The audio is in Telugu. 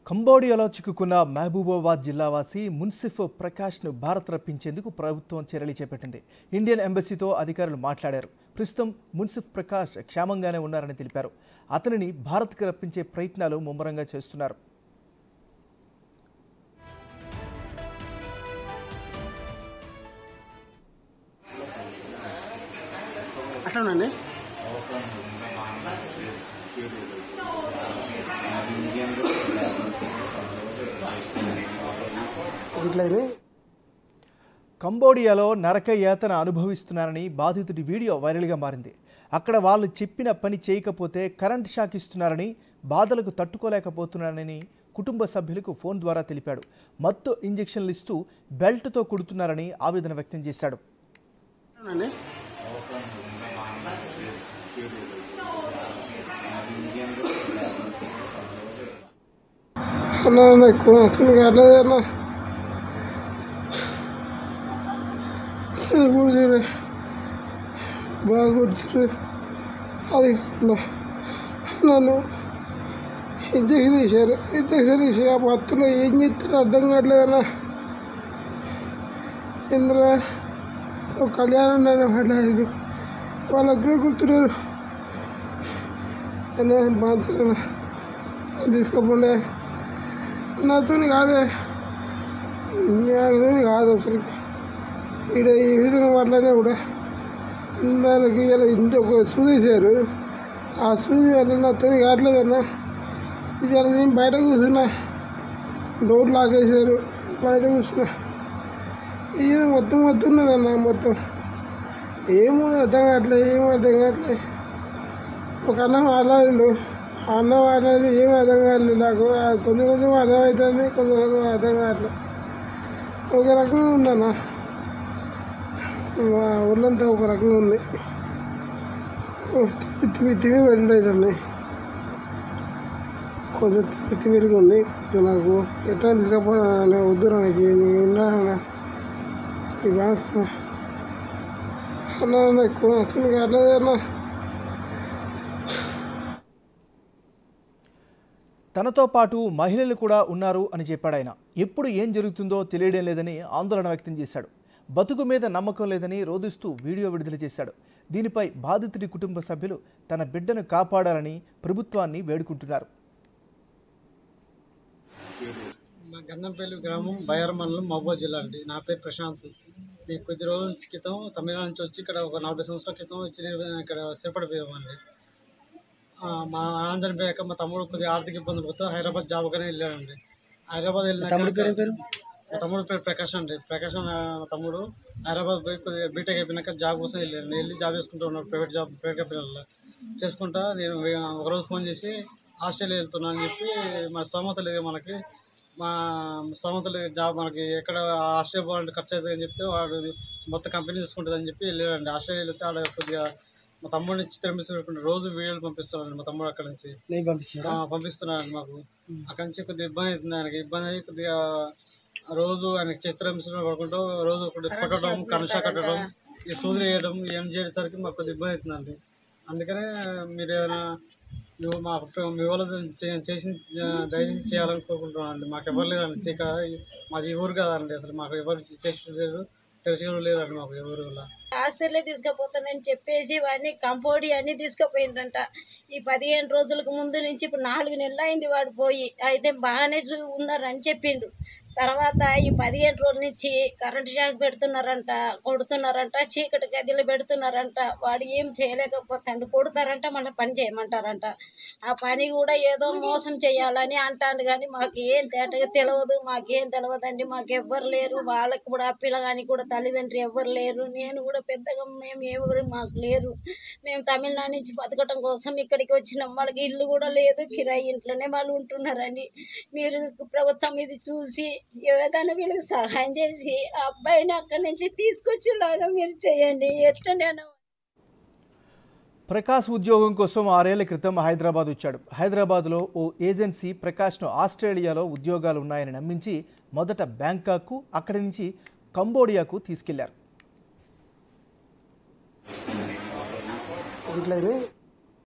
కంబోడియాలో చిక్కుకున్న మహబూబాబాద్ జిల్లావాసి మున్సిఫ్ ప్రకాష్ను భారత్ రప్పించేందుకు ప్రభుత్వం చర్యలు చేపట్టింది ఇండియన్ ఎంబసీతో అధికారులు మాట్లాడారు ప్రస్తుతం మున్సిఫ్ ప్రకాష్ క్షేమంగానే ఉన్నారని తెలిపారు అతనిని భారత్కు రప్పించే ప్రయత్నాలు ముమ్మరంగా చేస్తున్నారు అట్లానండి ఇట్లా ఇది కంబోడియాలో నరక యాతన అనుభవిస్తున్నారని బాధితుడి వీడియో వైరల్గా మారింది అక్కడ వాళ్ళు చెప్పిన పని చేయకపోతే కరెంట్ షాక్ ఇస్తున్నారని బాధలకు తట్టుకోలేకపోతున్నారని కుటుంబ సభ్యులకు ఫోన్ ద్వారా తెలిపాడు మత్తు ఇంజెక్షన్లు ఇస్తూ బెల్ట్తో కుడుతున్నారని ఆవేదన వ్యక్తం చేశాడు అట్లానండి అన్న అన్న ఎక్కువ అతను కావట్లేదు అన్న అసలు కుడుతురు బాగా కుడుతురు అది కాకుండా నన్ను ఇంజక్షన్ వేసారు ఇంజక్షన్ వేసి ఆ మత్తులో ఏం చేస్తారో అర్థం కావట్లేదన్న ఇందులో ఒక కళ్యాణం నన్ను పడ్డారు వాళ్ళ అగ్రే కుడుతున్నారు అనే బాధ్యత తీసుకోపోలే నాతో కాదే నాతో కాదు అసలు ఇక్కడ ఈ విధంగా మాట్లాడినా కూడా దానికి ఇలా ఇంటి ఒక సూదేశారు ఆ సూది వల్ల నాతో కావట్లేదన్న ఇవాళ నేను బయట కూర్చున్నా డోర్ లాక్ వేసారు బయట కూర్చున్నా ఇది మొత్తం మొత్తం ఉన్నదన్న మొత్తం ఏమో అర్థం కావట్లేదు ఏమో అర్థం కావట్లేదు ఒక అన్న మాట్లాడిండు ఆ అన్న మాట్లాడింది ఏం అర్థం కావట్లేదు నాకు ఆ కొంచెం కొంచెం అర్థం అవుతుంది కొంచెం కొంచెం అర్థం కావట్లేదు ఒక రకంగా ఉందన్న మా ఊళ్ళంతా ఒక రకంగా ఉంది ఓ, తిప్పి తిప్పి తిప్పి వెళ్ళి అవుతుంది కొంచెం తిప్పి తిప్పిగా ఉంది కొంచెం నాకు ఎట్లా తీసుకపోయినా వద్దు నాకు ఉన్నా ఈ బ్యాన్స్ అన్న అన్న ఎక్కువ అతను కావట్లేదు అన్న తనతో పాటు మహిళలు కూడా ఉన్నారు అని చెప్పాడు ఆయన ఎప్పుడు ఏం జరుగుతుందో తెలియడం లేదని ఆందోళన వ్యక్తం చేశాడు బతుకు మీద నమ్మకం లేదని రోధిస్తూ వీడియో విడుదల చేశాడు దీనిపై బాధితుడి కుటుంబ సభ్యులు తన బిడ్డను కాపాడాలని ప్రభుత్వాన్ని వేడుకుంటున్నారు మా గంధంపల్లి గ్రామం బయార్ మండలం మహబూబా జిల్లా అండి నా పేరు ప్రశాంత్ నేను కొద్ది రోజుల క్రితం తమిళనాడు నుంచి వచ్చి ఇక్కడ ఒక నలభై సంవత్సరాల క్రితం వచ్చి నేను ఇక్కడ స్థిరపడిపోయామండి ఆ, మా ఆంధ్ర పోయాక మా తమ్ముడు కొద్దిగా ఆర్థిక ఇబ్బంది పోతే హైదరాబాద్ జాబ్ కానీ వెళ్ళాడండి హైదరాబాద్ వెళ్ళిన మా తమ్ముడు పేరు ప్రకాష్ అండి ప్రకాష్ అనే మా తమ్ముడు హైదరాబాద్ పోయి కొద్దిగా బీటెక్ అయిపోయినాక జాబ్ కోసం వెళ్ళాడు వెళ్ళి జాబ్ చేసుకుంటూ ఉన్నాడు ప్రైవేట్ జాబ్ ప్రైవేట్ కంపెనీలో చేసుకుంటా నేను ఒకరోజు ఫోన్ చేసి ఆస్ట్రేలియా వెళ్తున్నా అని చెప్పి మా స్తోమత లేదు మనకి మా స్తోమత లేదు జాబ్ మనకి ఎక్కడ ఆస్ట్రేలియా పోవాలంటే ఖర్చు అవుతుంది అని చెప్తే వాడు మొత్తం కంపెనీ చూసుకుంటుంది అని చెప్పి వెళ్ళాడండి ఆస్ట్రేలియా వెళ్తే ఆడ కొద్దిగా మా తమ్ముడిని చిత్రం పెట్టుకుంటే రోజు వీడియోలు పంపిస్తున్నాడు మా తమ్ముడు అక్కడ నుంచి నేను పంపిస్తున్నా ఆ, పంపిస్తున్నాడు మాకు అక్కడి నుంచి కొద్దిగా ఇబ్బంది అవుతుంది ఆయనకి ఇబ్బంది అయ్యి కొద్దిగా రోజు ఆయనకి చిత్రహింసలు పడుకుంటూ రోజు కొద్దిగా కొట్టడం కనుష కట్టడం ఈ సూదులు వేయడం ఏం చేయడానికి మాకు కొద్దిగా ఇబ్బంది అవుతుందండి అందుకనే మీరు ఏమైనా నువ్వు మా మీ వాళ్ళ చే- చేసి దయచేసి చేయాలని కోరుకుంటున్నాను అండి మాకు ఎవరు లేదండి చీక మాది ఈ ఊరు కదండి అసలు మాకు ఎవరు చేసి లేదు తెలిసి కూడా లేదండి మాకు ఎవరు వల్ల ఆస్ట్రేలియా తీసుకుపోతానని చెప్పేసి వాడిని కంపోడి అన్ని తీసుకుపోయిండంట ఈ పదిహేను రోజులకు ముందు నుంచి ఇప్పుడు నాలుగు నెలలు అయింది వాడు పోయి అయితే బాగానే చూ ఉన్నారని చెప్పిండు తర్వాత ఈ పదిహేను రోజుల నుంచి కరెంట్ షాక్ పెడుతున్నారంట కొడుతున్నారంట చీకటి గదిలో పెడుతున్నారంట వాడు ఏం చేయలేకపోతాడు కొడతారంట మళ్ళీ పని చేయమంటారంట ఆ పని కూడా ఏదో మోసం చేయాలని అంటాడు కానీ మాకు ఏం తేటగా తెలియదు మాకేం తెలియదండి మాకు ఎవ్వరు లేరు వాళ్ళకి కూడా ఆ పిల్లగానికి కూడా తల్లిదండ్రి ఎవ్వరు లేరు నేను కూడా పెద్దగా మేము ఎవరు మాకు లేరు మేము తమిళనాడు నుంచి బతకటం కోసం ఇక్కడికి వచ్చినాం వాళ్ళకి ఇల్లు కూడా లేదు కిరాయి ఇంట్లోనే వాళ్ళు ఉంటున్నారని మీరు ప్రభుత్వం ఇది చూసి ఏదైనా వీళ్ళకి సహాయం చేసి ఆ అబ్బాయిని అక్కడి నుంచి తీసుకొచ్చేలాగా మీరు చేయండి ఎట్లా నేను ప్రకాష్ ఉద్యోగం కోసం ఆరేళ్ల క్రితం హైదరాబాద్ వచ్చాడు హైదరాబాద్లో ఓ ఏజెన్సీ ప్రకాష్ను ఆస్ట్రేలియాలో ఉద్యోగాలు ఉన్నాయని నమ్మించి మొదట బ్యాంకాక్కు అక్కడి నుంచి కంబోడియాకు తీసుకెళ్లారు ఇట్లా ఇది